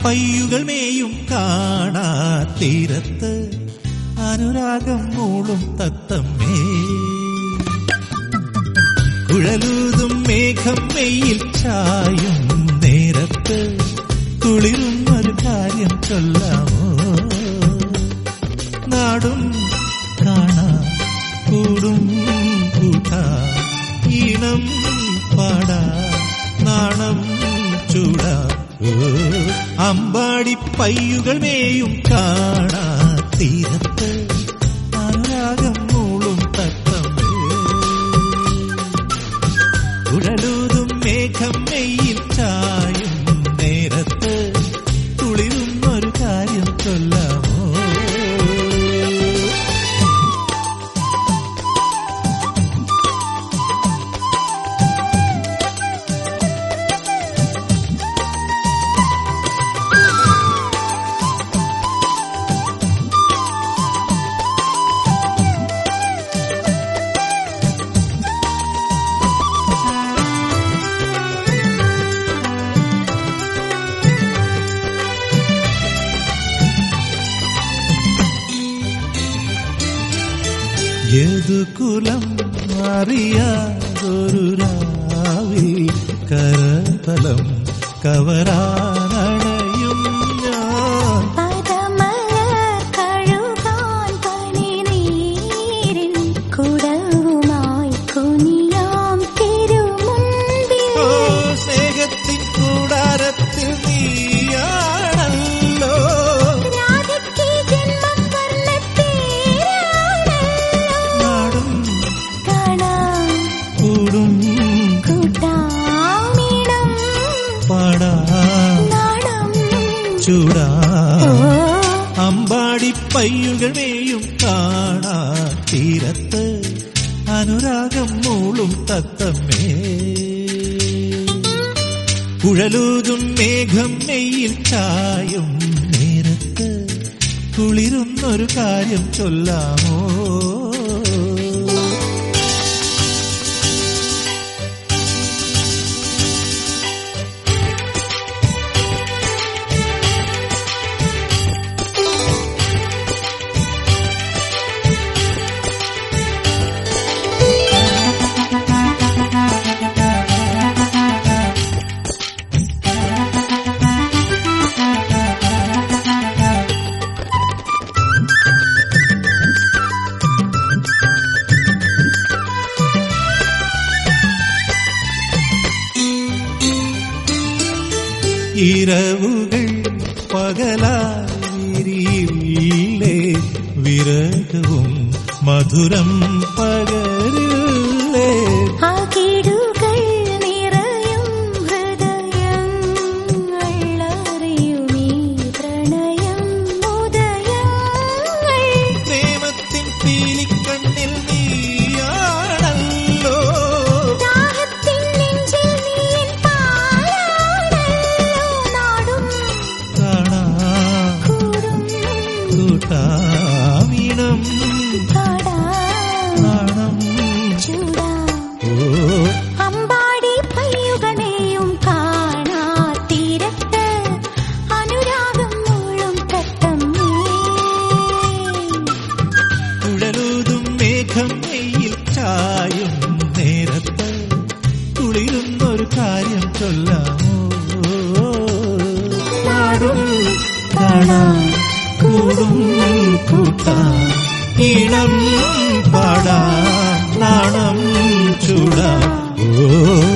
പയ്യുകൾ മേയും കാണാ തീരത്ത് അനുരാഗം മൂളും തത്തമ്മേ കുഴലൂതും മേഘം മെയ്യിൽ ചായും നേരത്ത് കുളിരുന്നൊരു കാര്യം ചൊല്ലാമോ നാടും കാണാ കൂടും കൂട്ടാ ഈണം പാടാ നാണം ചൂടാ ഓ, അമ്പാടി പയ്യുകൾ മേയും കാണാ തീരത്ത് അനുരാഗം മൂളും തത്തമ്മേ ഉഴലൂതും മേഘം മെയ്യിൽ ചായും നേരത്ത് തുളിരുന്നൊരു കാര്യം ചൊല്ലാമോ ഏതു കുലം അറിയാതൊരു രാവിൽ കരതലം കവരാനണയും ഞാൻ പദമലർ കഴുകാൻ പനിനീരിൻ കുടവുമായി കുനിയാം തിരുമുൻപിൽ ഓ സ്നേഹത്തിൻ കൂടാരത്തിൽ നീയാണല്ലോ രാധയ്ക്ക് ജന്മം വർണ്ണത്തേരാണല്ലോ നാടും കാണാം കൂടും കൂട്ടാമിടം പാടാ നാണം ചൂടാ ഓ അമ്പാടി പയ്യുകൾ മേയും കാണാ തീരത്ത് അനുരാഗം മൂളും തത്തമ്മേ കുഴലൂതും മേഘം നെയ്യിൽ ചായും നേരത്ത് കുളിരുന്നൊരു കാര്യം ചൊല്ലാമോ ഇരവുകൾ പകലാരിയില്ലേ വിരകവും മധുരം പകരില്ലേ അകിടുകൾ നിറയും ഹൃദയങ്ങൾ അറിയുമീ പ്രണയം ഉദയങ്ങൾ പ്രേമത്തിൻ പീലിക്കണ്ണിൽ നീയാണല്ലോ ദാഹത്തിൻ നെഞ്ചിൽ നീൻ പാലാണല്ലോ നാടും കാണാ കൂടും കൂട്ടാമീണം പാടാ നാണം ചൂടാ ഓ അമ്പാടി പയ്യുകണേയും കാണാ തീരത്ത് അനുരാഗം മൂളും തത്തമ്മേ കുഴലൂതും മേഘം നെയ്യിൽ ചായും നേരത്ത് കുളിരുന്നൊരു കാര്യം ചൊല്ലാമോ നാടും കാണാം കൂടും കൂട്ടാം ഈണം പാടാം നാണം ചൂടാം ഓ